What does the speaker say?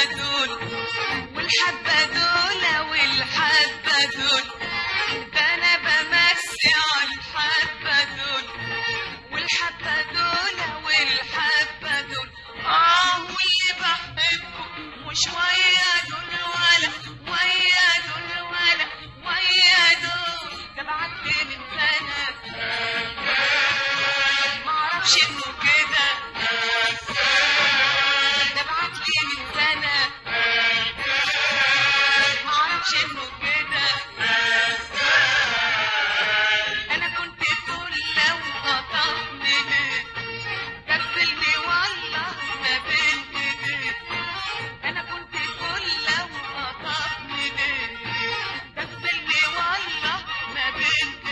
دول والحبة دول والحبة دول ده أنا بمسي على الحبة دول والحبة دول والحبة دول آه واللي بحبه مش ويا دول ولا ويا دول ولا ويا دول ده بعدي من سنة معرفش إنه كده ده بعدي من سنة معرفش إنه كده أنا كنت كل لو قطعني كفلني والله ما بين ايديك انا كنت كل لو قطعني كفلني والله ما بين